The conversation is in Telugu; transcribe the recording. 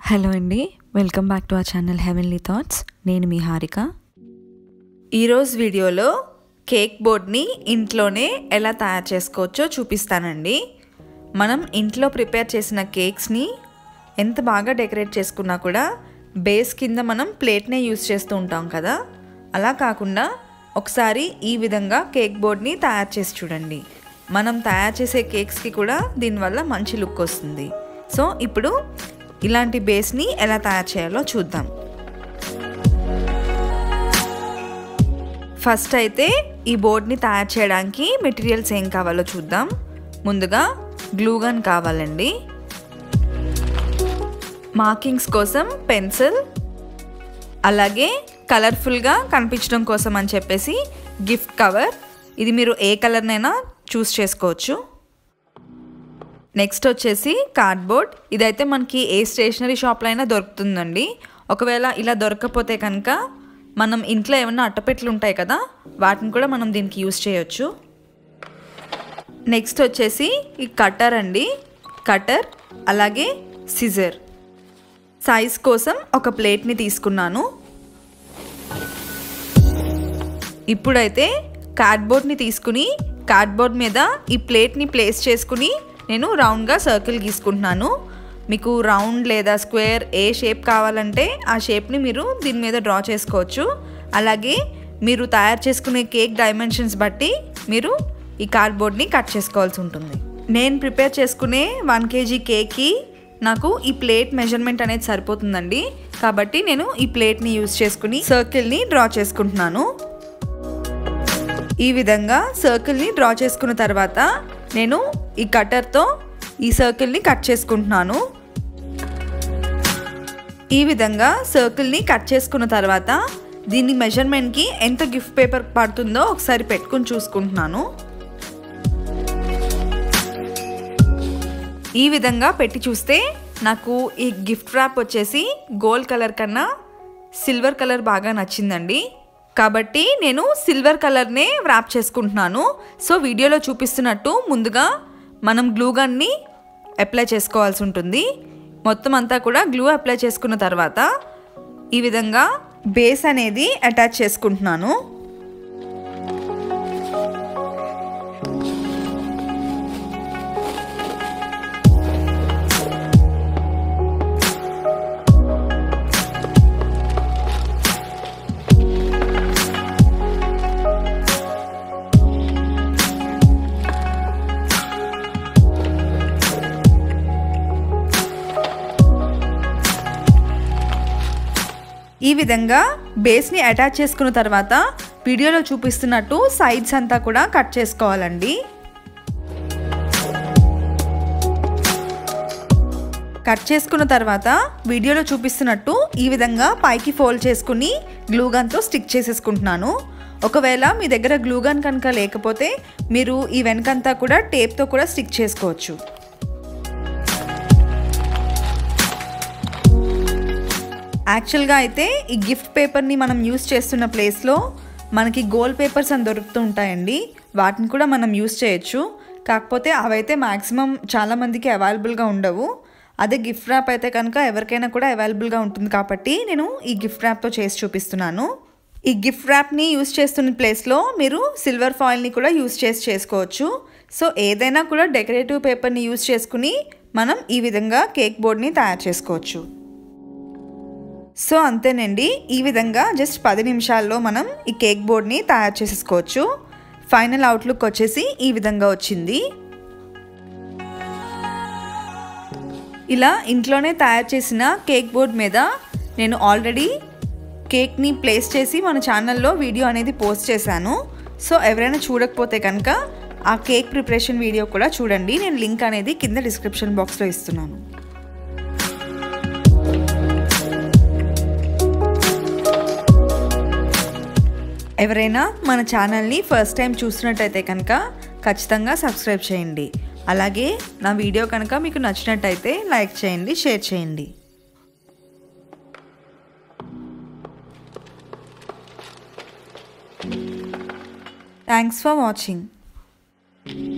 హలో అండి welcome back to our channel heavenly thoughts నేను మీ హారిక ఈరోజు వీడియోలో కేక్ బోర్డ్ని ఇంట్లోనే ఎలా తయారు చేసుకోవచ్చో చూపిస్తానండి మనం ఇంట్లో ప్రిపేర్ చేసిన కేక్స్ని ఎంత బాగా డెకరేట్ చేసుకున్నా కూడా బేస్ కింద మనం ప్లేట్నే యూస్ చేస్తూ ఉంటాం కదా అలా కాకుండా ఒకసారి ఈ విధంగా కేక్ బోర్డ్ని తయారు చేసి చూడండి మనం తయారు చేసే కేక్స్కి కూడా దీనివల్ల మంచి లుక్ వస్తుంది సో ఇప్పుడు ఇలాంటి బేస్ని ఎలా తయారు చేయాలో చూద్దాం ఫస్ట్ అయితే ఈ బోర్డ్ని తయారు చేయడానికి మెటీరియల్స్ ఏం కావాలో చూద్దాం ముందుగా గ్లూగన్ కావాలండి మార్కింగ్స్ కోసం పెన్సిల్ అలాగే కలర్ఫుల్గా కనిపించడం కోసం అని చెప్పేసి గిఫ్ట్ కవర్ ఇది మీరు ఏ కలర్నైనా చూస్ చేసుకోవచ్చు నెక్స్ట్ వచ్చేసి కార్డ్బోర్డ్ ఇదైతే మనకి ఏ స్టేషనరీ షాప్లో అయినా దొరుకుతుందండి ఒకవేళ ఇలా దొరకకపోతే కనుక మనం ఇంట్లో ఏమైనా అట్టపెట్లు ఉంటాయి కదా వాటిని కూడా మనం దీనికి యూస్ చేయొచ్చు నెక్స్ట్ వచ్చేసి ఈ కటర్ అండి కటర్ అలాగే సిజర్ సైజ్ కోసం ఒక ప్లేట్ని తీసుకున్నాను ఇప్పుడైతే కార్డ్బోర్డ్ని తీసుకుని కార్డ్బోర్డ్ మీద ఈ ప్లేట్ని ప్లేస్ చేసుకుని నేను రౌండ్గా సర్కిల్ గీసుకుంటున్నాను మీకు రౌండ్ లేదా స్క్వేర్ ఏ షేప్ కావాలంటే ఆ షేప్ని మీరు దీని మీద డ్రా చేసుకోవచ్చు అలాగే మీరు తయారు చేసుకునే కేక్ డైమెన్షన్స్ బట్టి మీరు ఈ కార్డ్బోర్డ్ని కట్ చేసుకోవాల్సి ఉంటుంది నేను ప్రిపేర్ చేసుకునే వన్ కేజీ కేక్కి నాకు ఈ ప్లేట్ మెజర్మెంట్ అనేది సరిపోతుందండి కాబట్టి నేను ఈ ప్లేట్ని యూస్ చేసుకుని సర్కిల్ని డ్రా చేసుకుంటున్నాను ఈ విధంగా సర్కిల్ని డ్రా చేసుకున్న తర్వాత నేను ఈ కటర్తో ఈ సర్కిల్ని కట్ చేసుకుంటున్నాను ఈ విధంగా సర్కిల్ని కట్ చేసుకున్న తర్వాత దీని మెజర్మెంట్కి ఎంత గిఫ్ట్ పేపర్ పడుతుందో ఒకసారి పెట్టుకుని చూసుకుంటున్నాను ఈ విధంగా పెట్టి చూస్తే నాకు ఈ గిఫ్ట్ ర్యాప్ వచ్చేసి గోల్డ్ కలర్ కన్నా సిల్వర్ కలర్ బాగా నచ్చిందండి కాబట్టి నేను సిల్వర్ కలర్నే వ్రాప్ చేసుకుంటున్నాను సో వీడియోలో చూపిస్తున్నట్టు ముందుగా మనం గ్లూ గన్ని అప్లై చేసుకోవాల్సి ఉంటుంది మొత్తం అంతా కూడా గ్లూ అప్లై చేసుకున్న తర్వాత ఈ విధంగా బేస్ అనేది అటాచ్ చేసుకుంటున్నాను ఈ విధంగా బేస్ని అటాచ్ చేసుకున్న తర్వాత వీడియోలో చూపిస్తున్నట్టు సైడ్స్ అంతా కూడా కట్ చేసుకోవాలండి కట్ చేసుకున్న తర్వాత వీడియోలో చూపిస్తున్నట్టు ఈ విధంగా పైకి ఫోల్డ్ చేసుకుని గ్లూగన్తో స్టిక్ చేసేసుకుంటున్నాను ఒకవేళ మీ దగ్గర గ్లూగన్ కనుక లేకపోతే మీరు ఈ వెనకంతా కూడా టేప్తో కూడా స్టిక్ చేసుకోవచ్చు యాక్చువల్గా అయితే ఈ గిఫ్ట్ పేపర్ని మనం యూస్ చేస్తున్న ప్లేస్లో మనకి గోల్డ్ పేపర్స్ అని దొరుకుతూ ఉంటాయండి వాటిని కూడా మనం యూస్ చేయొచ్చు కాకపోతే అవైతే మ్యాక్సిమం చాలామందికి అవైలబుల్గా ఉండవు అదే గిఫ్ట్ ర్యాప్ అయితే కనుక ఎవరికైనా కూడా అవైలబుల్గా ఉంటుంది కాబట్టి నేను ఈ గిఫ్ట్ ర్యాప్తో చేసి చూపిస్తున్నాను ఈ గిఫ్ట్ ర్యాప్ని యూస్ చేస్తున్న ప్లేస్లో మీరు సిల్వర్ ఫాయిల్ని కూడా యూస్ చేసి చేసుకోవచ్చు సో ఏదైనా కూడా డెకరేటివ్ పేపర్ని యూస్ చేసుకుని మనం ఈ విధంగా కేక్ బోర్డ్ని తయారు చేసుకోవచ్చు సో అంతేనండి ఈ విధంగా జస్ట్ పది నిమిషాల్లో మనం ఈ కేక్ బోర్డ్ని తయారు చేసేసుకోవచ్చు ఫైనల్ అవుట్లుక్ వచ్చేసి ఈ విధంగా వచ్చింది ఇలా ఇంట్లోనే తయారు చేసిన కేక్ బోర్డ్ మీద నేను ఆల్రెడీ కేక్ని ప్లేస్ చేసి మన ఛానల్లో వీడియో అనేది పోస్ట్ చేశాను సో ఎవరైనా చూడకపోతే కనుక ఆ కేక్ ప్రిపరేషన్ వీడియో కూడా చూడండి నేను లింక్ అనేది కింద డిస్క్రిప్షన్ బాక్స్లో ఇస్తున్నాను ఎవరైనా మన ఛానల్ని ఫస్ట్ టైం చూసినట్టయితే కనుక ఖచ్చితంగా సబ్స్క్రైబ్ చేయండి అలాగే నా వీడియో కనుక మీకు నచ్చినట్టయితే లైక్ చేయండి షేర్ చేయండి థ్యాంక్స్ ఫర్ వాచింగ్